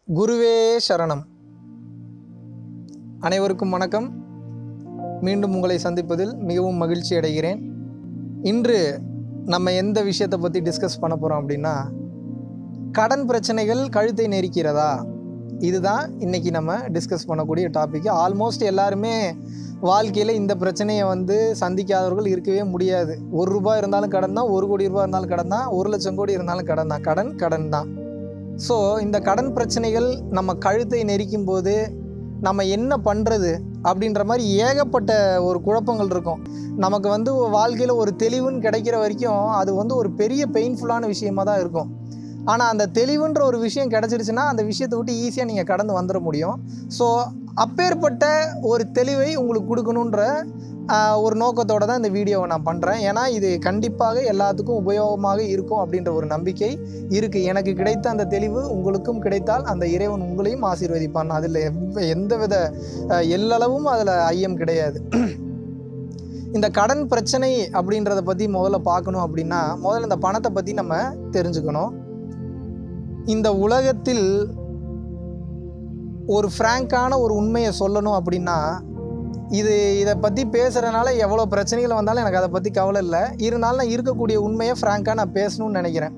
குருவே சரணம் அனைவருக்கும் வணக்கம் மீண்டும் உங்களை சந்திப்பதில் மிகவும் மகிழ்ச்சி அடைகிறேன் இன்று நம்ம எந்த விஷயத்தை பற்றி டிஸ்கஸ் பண்ண போகிறோம் அப்படின்னா கடன் பிரச்சனைகள் கழுத்தை நெரிக்கிறதா இதுதான் இன்னைக்கு நம்ம டிஸ்கஸ் பண்ணக்கூடிய டாபிக் ஆல்மோஸ்ட் எல்லாருமே வாழ்க்கையில் இந்த பிரச்சனையை வந்து சந்திக்காதவர்கள் இருக்கவே முடியாது ஒரு ரூபாய் இருந்தாலும் கடன் தான் ஒரு கோடி ரூபாய் இருந்தாலும் கடன் தான் ஒரு லட்சம் கோடி இருந்தாலும் கடன் தான் கடன் கடன் தான் ஸோ இந்த கடன் பிரச்சனைகள் நம்ம கழுத்தை நெரிக்கும் போது நம்ம என்ன பண்ணுறது அப்படின்ற மாதிரி ஏகப்பட்ட ஒரு குழப்பங்கள் இருக்கும் நமக்கு வந்து வாழ்க்கையில் ஒரு தெளிவுன்னு கிடைக்கிற வரைக்கும் அது வந்து ஒரு பெரிய பெயின்ஃபுல்லான விஷயமா தான் இருக்கும் ஆனால் அந்த தெளிவுன்ற ஒரு விஷயம் கிடச்சிருச்சுன்னா அந்த விஷயத்தை விட்டு ஈஸியாக நீங்கள் கடந்து வந்துட முடியும் ஸோ அப்பேற்பட்ட ஒரு தெளிவை உங்களுக்கு கொடுக்கணுன்ற ஆஹ், ஒரு நோக்கத்தோட தான் இந்த வீடியோவை நான் பண்ணுறேன் ஏன்னா இது கண்டிப்பாக எல்லாத்துக்கும் உபயோகமாக இருக்கும் அப்படின்ற ஒரு நம்பிக்கை இருக்குது எனக்கு கிடைத்த அந்த தெளிவு உங்களுக்கும் கிடைத்தால் அந்த இறைவன் உங்களையும் ஆசீர்வதிப்பான் அதில் எவ்வ- எந்தவித அஹ், எல்லளவும் அதில் ஐயம் கிடையாது இந்த கடன் பிரச்சனை அப்படின்றத பற்றி முதல்ல பார்க்கணும் அப்படின்னா முதல்ல இந்த பணத்தை பற்றி நம்ம தெரிஞ்சுக்கணும் இந்த உலகத்தில் ஒரு ஃப்ராங்கான ஒரு உண்மையை சொல்லணும் அப்படின்னா இது இதை பற்றி பேசுகிறனால எவ்வளோ பிரச்சனைகள் வந்தாலும் எனக்கு அதை பற்றி கவலை இல்லை இருந்தாலும் நான் இருக்கக்கூடிய உண்மையை ஃப்ராங்காக நான் பேசணும்னு நினைக்கிறேன்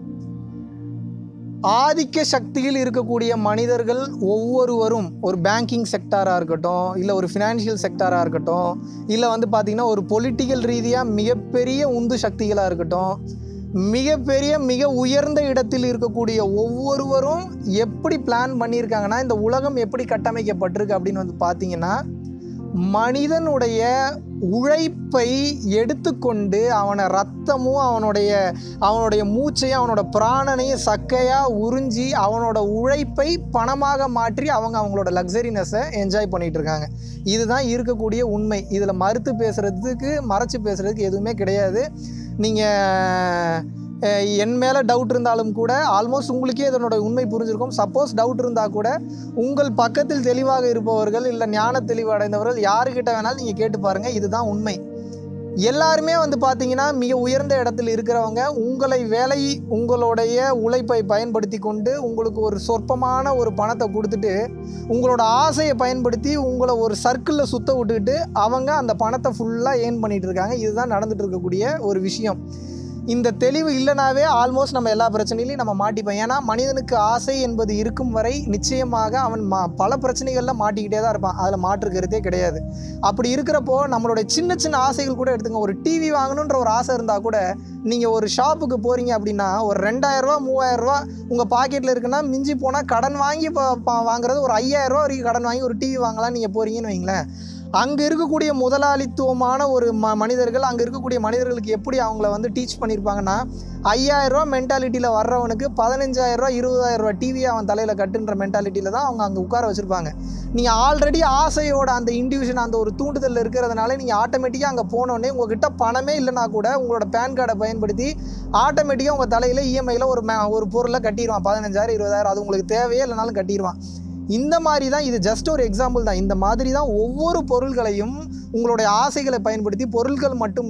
ஆதிக்க சக்தியில் இருக்கக்கூடிய மனிதர்கள் ஒவ்வொருவரும் ஒரு பேங்கிங் செக்டாராக இருக்கட்டும் இல்லை ஒரு ஃபினான்ஷியல் செக்டாராக இருக்கட்டும் இல்லை வந்து பார்த்திங்கன்னா ஒரு பொலிட்டிக்கல் ரீதியாக மிகப்பெரிய உந்து சக்திகளாக இருக்கட்டும் மிகப்பெரிய மிக உயர்ந்த இடத்தில் இருக்கக்கூடிய ஒவ்வொருவரும் எப்படி பிளான் பண்ணியிருக்காங்கன்னா இந்த உலகம் எப்படி கட்டமைக்கப்பட்டிருக்கு அப்படின்னு வந்து பார்த்தீங்கன்னா மனிதனுடைய உழைப்பை எடுத்துக்கொண்டு அவனை ரத்தமும் அவனுடைய அவனுடைய மூச்சையும் அவனோட பிராணனையும் சக்கையாக உறிஞ்சி அவனோட உழைப்பை பணமாக மாற்றி அவங்க அவங்களோட லக்ஸரினஸை என்ஜாய் பண்ணிட்டு இருக்காங்க இதுதான் இருக்கக்கூடிய உண்மை இதில் மறுத்து பேசுகிறதுக்கு மறைச்சு பேசுகிறதுக்கு எதுவுமே கிடையாது நீங்கள் என் மேலே டவுட் இருந்தாலும் கூட ஆல்மோஸ்ட் உங்களுக்கே இதனோட உண்மை புரிஞ்சிருக்கும் சப்போஸ் டவுட் இருந்தால் கூட உங்கள் பக்கத்தில் தெளிவாக இருப்பவர்கள் இல்லை ஞான தெளிவு அடைந்தவர்கள் யாருக்கிட்ட வேணாலும் நீங்கள் கேட்டு பாருங்கள் இதுதான் உண்மை எல்லாருமே வந்து பார்த்தீங்கன்னா மிக உயர்ந்த இடத்தில் இருக்கிறவங்க உங்களை வேலை உங்களுடைய உழைப்பை பயன்படுத்தி கொண்டு உங்களுக்கு ஒரு சொற்பமான ஒரு பணத்தை கொடுத்துட்டு உங்களோட ஆசையை பயன்படுத்தி உங்களை ஒரு சர்க்கிளில் சுத்த விட்டுக்கிட்டு அவங்க அந்த பணத்தை ஃபுல்லாக ஏர்ன் பண்ணிட்டு இருக்காங்க இதுதான் நடந்துட்டு இருக்கக்கூடிய ஒரு விஷயம் இந்த தெளிவு இல்லைனாவே ஆல்மோஸ்ட் நம்ம எல்லா பிரச்சனையிலையும் நம்ம மாட்டிப்போம் ஏன்னா மனிதனுக்கு ஆசை என்பது இருக்கும் வரை நிச்சயமாக அவன் மா பல பிரச்சனைகளில் மாட்டிக்கிட்டே தான் இருப்பான் அதில் மாற்று கருத்தே கிடையாது அப்படி இருக்கிறப்போ நம்மளுடைய சின்ன சின்ன ஆசைகள் கூட எடுத்துங்க ஒரு டிவி வாங்கணுன்ற ஒரு ஆசை இருந்தால் கூட நீங்கள் ஒரு ஷாப்புக்கு போகிறீங்க அப்படின்னா ஒரு ரெண்டாயிரரூவா மூவாயிரரூவா உங்கள் பாக்கெட்டில் இருக்குன்னா மிஞ்சி போனால் கடன் வாங்கி ப- ப- வாங்குறது ஒரு ஐயாயிரரூவா வரைக்கும் கடன் வாங்கி ஒரு டிவி வாங்கலாம் நீங்கள் போகிறீங்கன்னு வைங்களேன் அங்கே இருக்கக்கூடிய முதலாளித்துவமான ஒரு ம மனிதர்கள் அங்கே இருக்கக்கூடிய மனிதர்களுக்கு எப்படி அவங்கள வந்து டீச் பண்ணியிருப்பாங்கன்னா ஐயாயிரரூவா மென்டாலிட்டியில் வர்றவனுக்கு பதினஞ்சாயிரரூவா இருபதாயிரரூவா டிவியை அவன் தலையில் கட்டுன்ற மென்டாலிட்டியில் தான் அவங்க அங்கே உட்கார வச்சுருப்பாங்க நீங்கள் ஆல்ரெடி ஆசையோட அந்த இண்டிவிஜுவல் அந்த ஒரு தூண்டுதல் இருக்கிறதுனால நீங்கள் ஆட்டோமேட்டிக்காக அங்கே போனோடனே உங்ககிட்ட பணமே இல்லைனா கூட உங்களோட பேன் கார்டை பயன்படுத்தி ஆட்டோமேட்டிக்காக உங்கள் தலையில் இஎம்ஐயில் ஒரு மே ஒரு பொருளை கட்டிடுவான் பதினஞ்சாயிரம் இருபதாயிரம் அது உங்களுக்கு தேவையே இல்லைனாலும் கட்டிடுவான் இந்த மாதிரி தான் இது ஜஸ்ட் ஒரு எக்ஸாம்பிள் தான் இந்த மாதிரி தான் ஒவ்வொரு பொருள்களையும் உங்களுடைய ஆசைகளை பயன்படுத்தி பொருட்கள் மட்டும்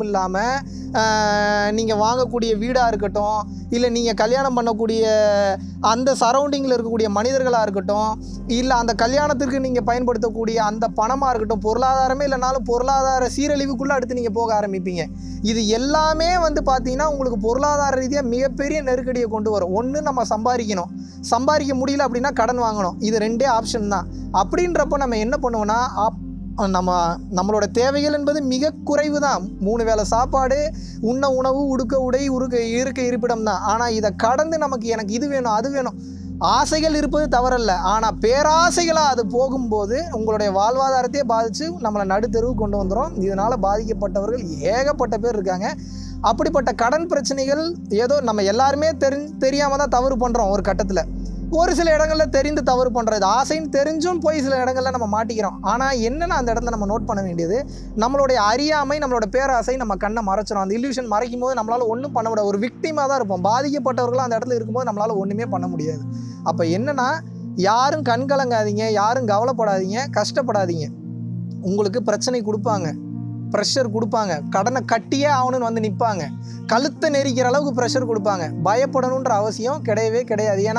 இல்லாமல் நீங்கள் வாங்கக்கூடிய வீடாக இருக்கட்டும் இல்லை நீங்கள் கல்யாணம் பண்ணக்கூடிய அந்த சரௌண்டிங்கில் இருக்கக்கூடிய மனிதர்களாக இருக்கட்டும் இல்லை அந்த கல்யாணத்திற்கு நீங்கள் பயன்படுத்தக்கூடிய அந்த பணமாக இருக்கட்டும் பொருளாதாரமே இல்லைனாலும் பொருளாதார சீரழிவுக்குள்ளே அடுத்து நீங்கள் போக ஆரம்பிப்பீங்க இது எல்லாமே வந்து பார்த்தீங்கன்னா உங்களுக்கு பொருளாதார ரீதியாக மிகப்பெரிய நெருக்கடியை கொண்டு வரும் ஒன்று நம்ம சம்பாதிக்கணும் சம்பாதிக்க முடியல அப்படின்னா கடன் வாங்கணும் இது ரெண்டே ஆப்ஷன் தான் அப்படின்றப்போ நம்ம என்ன பண்ணுவோம்னா அப் நம்ம நம்மளோட தேவைகள் என்பது மிக குறைவு தான் மூணு வேளை சாப்பாடு உண்ண உணவு உடுக்க உடை உருக்க இருக்க இருப்பிடம் தான் ஆனால் இதை கடந்து நமக்கு எனக்கு இது வேணும் அது வேணும் ஆசைகள் இருப்பது தவறல்ல ஆனால் பேராசைகளாக அது போகும்போது உங்களுடைய வாழ்வாதாரத்தையே பாதித்து நம்மளை நடுத்தெருவு கொண்டு வந்துடும் இதனால் பாதிக்கப்பட்டவர்கள் ஏகப்பட்ட பேர் இருக்காங்க அப்படிப்பட்ட கடன் பிரச்சனைகள் ஏதோ நம்ம எல்லாருமே தெரி தெரியாமல் தான் தவறு பண்ணுறோம் ஒரு கட்டத்தில் ஒரு சில இடங்களில் தெரிந்து தவறு பண்ணுறது ஆசைன்னு தெரிஞ்சும் போய் சில இடங்களில் நம்ம மாட்டிக்கிறோம் ஆனால் என்னென்ன அந்த இடத்துல நம்ம நோட் பண்ண வேண்டியது நம்மளுடைய அறியாமை நம்மளோட பேராசை நம்ம கண்ணை மறைச்சிரும் அந்த இல்யூஷன் மறைக்கும் போது நம்மளால் ஒன்றும் பண்ண முடியாது ஒரு விக்டிமாக தான் இருப்போம் பாதிக்கப்பட்டவர்களும் அந்த இடத்துல இருக்கும்போது நம்மளால் ஒன்றுமே பண்ண முடியாது அப்போ என்னன்னா யாரும் கண் கலங்காதீங்க யாரும் கவலைப்படாதீங்க கஷ்டப்படாதீங்க உங்களுக்கு பிரச்சனை கொடுப்பாங்க ப்ரெஷர் கொடுப்பாங்க கடனை கட்டியே ஆகணும்னு வந்து நிற்பாங்க கழுத்தை நெரிக்கிற அளவுக்கு ப்ரெஷர் கொடுப்பாங்க பயப்படணுன்ற அவசியம் கிடையவே கிடையாது ஏன்னா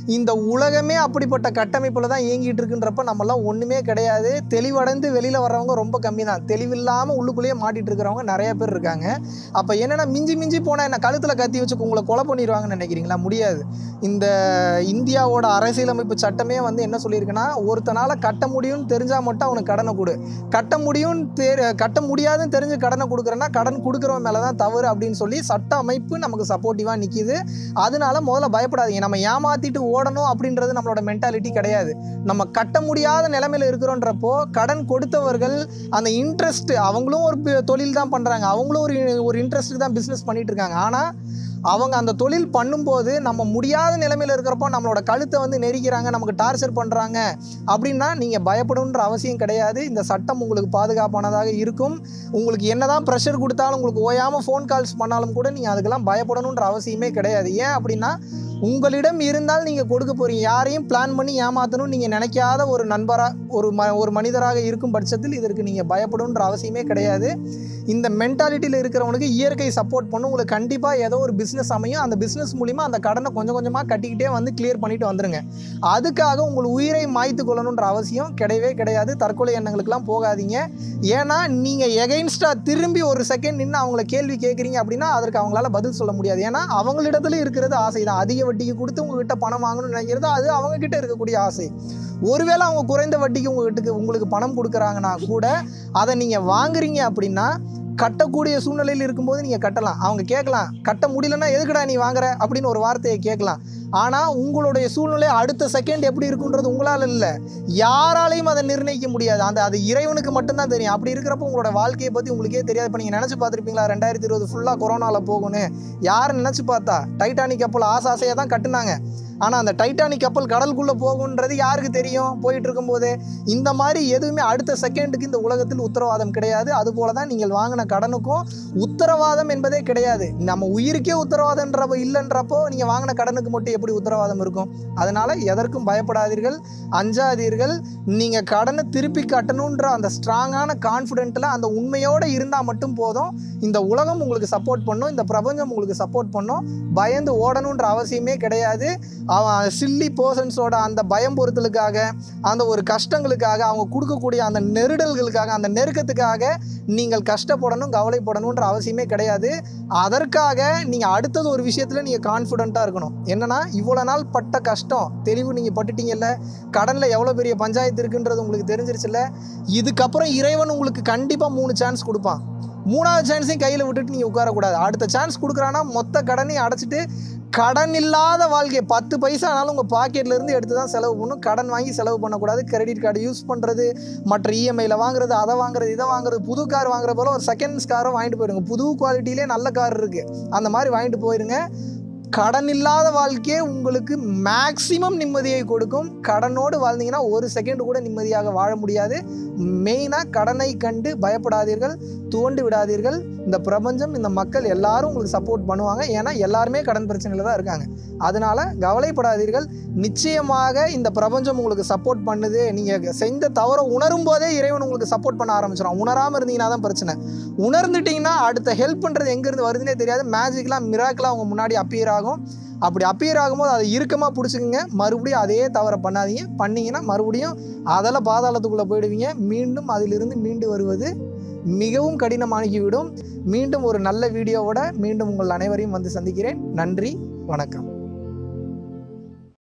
இந்த உலகமே அப்படிப்பட்ட கட்டமைப்பில் தான் இயங்கிட்டு இருக்குன்றப்ப நம்மலாம் ஒன்றுமே கிடையாது தெளிவடைந்து வெளியில் வர்றவங்க ரொம்ப கம்மி தான் தெளிவில்லாமல் உள்ளுக்குள்ளேயே மாட்டிட்டு இருக்கிறவங்க நிறைய பேர் இருக்காங்க அப்போ என்னென்னா மிஞ்சி மிஞ்சி போனால் என்ன கழுத்தில் கத்தி வச்சு உங்களை கொலை பண்ணிடுவாங்கன்னு நினைக்கிறீங்களா முடியாது இந்த இந்தியாவோட அரசியலமைப்பு சட்டமே வந்து என்ன சொல்லியிருக்குன்னா ஒருத்தனால கட்ட முடியும்னு தெரிஞ்சால் மட்டும் அவனுக்கு கடனை கொடு கட்ட முடியும்னு தெரி கட்ட முடியாதுன்னு தெரிஞ்சு கடனை கொடுக்குறேன்னா கடன் கொடுக்குறவன் மேலே தான் தவறு அப்படின்னு சொல்லி சட்ட அமைப்பு நமக்கு சப்போர்ட்டிவாக நிற்கிது அதனால முதல்ல பயப்படாதீங்க நம்ம ஏமாத்திட்டு ஓடணும் அப்படின்றது நம்மளோட மென்டாலிட்டி கிடையாது நம்ம கட்ட முடியாத நிலைமையில இருக்கிறோன்றப்போ கடன் கொடுத்தவர்கள் அந்த இன்ட்ரெஸ்ட் அவங்களும் ஒரு பி- தொழில் தான் பண்ணுறாங்க அவங்களும் ஒரு ஒரு இன்ட்ரெஸ்ட்டுக்கு தான் பிஸ்னஸ் பண்ணிட்டு இருக்காங்க ஆனால் அவங்க அந்த தொழில் பண்ணும்போது நம்ம முடியாத நிலைமையில இருக்கிறப்போ நம்மளோட கழுத்தை வந்து நெரிக்கிறாங்க நமக்கு டார்ச்சர் பண்ணுறாங்க அப்படின்னா நீங்கள் பயப்படணுன்ற அவசியம் கிடையாது இந்த சட்டம் உங்களுக்கு பாதுகாப்பானதாக இருக்கும் உங்களுக்கு என்னதான் ப்ரெஷர் கொடுத்தாலும் உங்களுக்கு ஓயாமல் ஃபோன் கால்ஸ் பண்ணாலும் கூட நீங்கள் அதுக்கெல்லாம் பயப்படணுன்ற அவசியமே கிடையாது ஏன் அப்படின்னா உங்களிடம் இருந்தால் நீங்கள் கொடுக்க போகிறீங்க யாரையும் பிளான் பண்ணி ஏமாற்றணும் நீங்கள் நினைக்காத ஒரு நண்பராக ஒரு ம ஒரு மனிதராக இருக்கும் பட்சத்தில் இதற்கு நீங்கள் பயப்படணுன்ற அவசியமே கிடையாது இந்த மென்டாலிட்டியில் இருக்கிறவனுக்கு இயற்கை சப்போர்ட் பண்ணும் உங்களுக்கு கண்டிப்பாக ஏதோ ஒரு பிஸ்னஸ் அமையும் அந்த பிஸ்னஸ் மூலிமா அந்த கடனை கொஞ்சம் கொஞ்சமாக கட்டிக்கிட்டே வந்து கிளியர் பண்ணிட்டு வந்துருங்க அதுக்காக உங்கள் உயிரை மாய்த்து கொள்ளணுன்ற அவசியம் கிடையவே கிடையாது தற்கொலை எண்ணங்களுக்கெல்லாம் போகாதீங்க ஏன்னா நீங்கள் எகைன்ஸ்டாக திரும்பி ஒரு செகண்ட் நின்று அவங்கள கேள்வி கேட்குறீங்க அப்படின்னா அதற்கு அவங்களால பதில் சொல்ல முடியாது ஏன்னா அவங்களிடத்துல இருக்கிறது ஆசை தான் அதிக வட்டிக்கு கொடுத்து உங்ககிட்ட பணம் வாங்கணும்னு நினைக்கிறது அது அவங்க கிட்ட இருக்கக்கூடிய ஆசை ஒருவேளை அவங்க குறைந்த வட்டிக்கு உங்ககிட்ட உங்களுக்கு பணம் கொடுக்குறாங்கன்னா கூட அதை நீங்கள் வாங்குறீங்க அப்படின்னா கட்டக்கூடிய சூழ்நிலையில் இருக்கும்போது நீங்கள் கட்டலாம் அவங்க கேட்கலாம் கட்ட முடியலன்னா எதுக்குடா நீ வாங்குற அப்படின்னு ஒரு வார்த்தையை கேட்கலாம் ஆனால் உங்களுடைய சூழ்நிலை அடுத்த செகண்ட் எப்படி இருக்குன்றது உங்களால் இல்லை யாராலையும் அதை நிர்ணயிக்க முடியாது அந்த அது இறைவனுக்கு மட்டும்தான் தெரியும் அப்படி இருக்கிறப்போ உங்களோட வாழ்க்கையை பற்றி உங்களுக்கே தெரியாது இப்போ நீங்கள் நினச்சி பார்த்துருப்பீங்களா ரெண்டாயிரத்தி இருபது ஃபுல்லாக கொரோனாவில் போகும்னு யார் நினச்சி பார்த்தா டைட்டானிக் கப்பல் ஆசை ஆசையாக தான் கட்டுனாங்க ஆனால் அந்த டைட்டானிக் கப்பல் கடலுக்குள்ளே போகுன்றது யாருக்கு தெரியும் போயிட்டு இருக்கும்போது இந்த மாதிரி எதுவுமே அடுத்த செகண்டுக்கு இந்த உலகத்தில் உத்தரவாதம் கிடையாது அதுபோல தான் நீங்கள் வாங்கின கடனுக்கும் உத்தரவாதம் என்பதே கிடையாது நம்ம உயிருக்கே உத்தரவாதம்ன்றப்போ இல்லைன்றப்போ நீங்கள் வாங்கின கடனுக்கு மட்டும் எப்படி உத்தரவாதம் இருக்கும் அதனால் எதற்கும் பயப்படாதீர்கள் அஞ்சாதீர்கள் நீங்கள் கடனை திருப்பி கட்டணுன்ற அந்த ஸ்ட்ராங்கான கான்ஃபிடென்ட்டில் அந்த உண்மையோடு இருந்தால் மட்டும் போதும் இந்த உலகம் உங்களுக்கு சப்போர்ட் பண்ணும் இந்த பிரபஞ்சம் உங்களுக்கு சப்போர்ட் பண்ணும் பயந்து ஓடணுன்ற அவசியமே கிடையாது அவன் சில்லி பர்சன்ஸோட அந்த பயம் பொறுத்தலுக்காக அந்த ஒரு கஷ்டங்களுக்காக அவங்க கொடுக்கக்கூடிய அந்த நெருடல்களுக்காக அந்த நெருக்கத்துக்காக நீங்கள் கஷ்டப்படணும் கவலைப்படணுன்ற அவசியமே கிடையாது அதற்காக நீங்கள் அடுத்தது ஒரு விஷயத்தில் நீங்கள் கான்ஃபிடென்ட்டாக இருக்கணும் என்னன்னா இவ்வளோ நாள் பட்ட கஷ்டம் தெளிவு நீங்கள் பட்டுட்டீங்கல்ல கடனில் எவ்வளோ பெரிய பஞ்சாயத்து இருக்குன்றது உங்களுக்கு தெரிஞ்சிருச்சுல்ல இதுக்கப்புறம் இறைவன் உங்களுக்கு கண்டிப்பாக மூணு சான்ஸ் கொடுப்பான் மூணாவது சான்ஸையும் கையில் விட்டுட்டு நீங்கள் உட்காரக்கூடாது அடுத்த சான்ஸ் கொடுக்குறான்னா மொத்த கடனையும் அடைச்சிட்டு கடன் இல்லாத வாழ்க்கை பத்து பைசா ஆனாலும் உங்கள் பாக்கெட்ல இருந்து எடுத்து தான் செலவு பண்ணணும் கடன் வாங்கி செலவு பண்ணக்கூடாது கிரெடிட் கார்டு யூஸ் பண்ணுறது மற்ற இஎம்ஐயில் வாங்குறது அதை வாங்குறது இதை வாங்குறது புது கார் வாங்குற போல ஒரு செகண்ட்ஸ் காரும் வாங்கிட்டு போயிடுங்க புது குவாலிட்டியிலே நல்ல கார் இருக்குது அந்த மாதிரி வாங்கிட்டு போயிருங்க கடன் இல்லாத வாழ்க்கையே உங்களுக்கு மேக்சிமம் நிம்மதியை கொடுக்கும் கடனோடு வாழ்ந்தீங்கன்னா ஒரு செகண்ட் கூட நிம்மதியாக வாழ முடியாது மெயினாக கடனை கண்டு பயப்படாதீர்கள் துவண்டு விடாதீர்கள் இந்த பிரபஞ்சம் இந்த மக்கள் எல்லாரும் உங்களுக்கு சப்போர்ட் பண்ணுவாங்க ஏன்னா எல்லாருமே கடன் பிரச்சனையில் தான் இருக்காங்க அதனால கவலைப்படாதீர்கள் நிச்சயமாக இந்த பிரபஞ்சம் உங்களுக்கு சப்போர்ட் பண்ணுது நீங்கள் செஞ்ச தவறை உணரும் போதே இறைவன் உங்களுக்கு சப்போர்ட் பண்ண ஆரம்பிச்சிடும் உணராமல் இருந்தீங்கன்னா தான் பிரச்சனை உணர்ந்துட்டீங்கன்னா அடுத்த ஹெல்ப் பண்ணுறது எங்கேருந்து வருதுன்னே தெரியாது மேஜிக்லாம் மிராக்கெலாம் அவங்க முன்னாடி அப்பியர் ஆகும் அப்படி அப்பியர் ஆகும்போது அதை இறுக்கமாக பிடிச்சிக்கங்க மறுபடியும் அதே தவறை பண்ணாதீங்க பண்ணீங்கன்னா மறுபடியும் அதில் பாதாளத்துக்குள்ளே போயிடுவீங்க மீண்டும் அதிலிருந்து மீண்டு வருவது மிகவும் கடினமாகிவிடும் மீண்டும் ஒரு நல்ல வீடியோவோட மீண்டும் உங்கள் அனைவரையும் வந்து சந்திக்கிறேன் நன்றி வணக்கம்